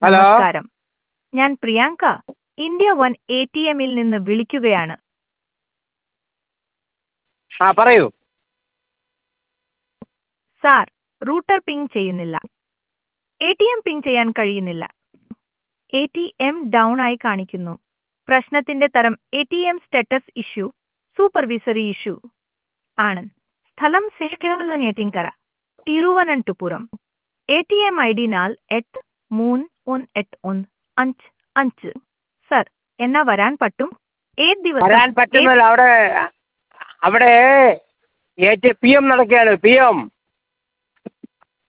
hello നമസ്കാരം ഞാൻ Priyanka India one A T എമ്മിൽ നിന്ന് വിളിക്കുകയാണ് ആ പറയൂ സാർ റൂട്ടർ പിങ് ചെയ്യുന്നില്ല എ ടി എം പിങ് ചെയ്യാൻ കഴിയുന്നില്ല എ ടി എം ഡൗൺ ആയി കാണിക്കുന്നു പ്രശ്നത്തിന്റെ തരം A T M status issue supervisory issue ആണ് സ്ഥലം സേഖരമുള്ള Neyyattinkara Thiruvananthapuram A T M I D നാൽ എട്ട് മൂന്ന് ഒന്ന് എട്ട് ഒന്ന് അഞ്ച് അഞ്ച് സർ എന്നാ വരാൻ പറ്റും ഏത് ദിവസം വരാൻ പറ്റുന്നില്ല അവിടെ അവിടെ എ ടി പി എം നടക്കുകയാണ് പി എം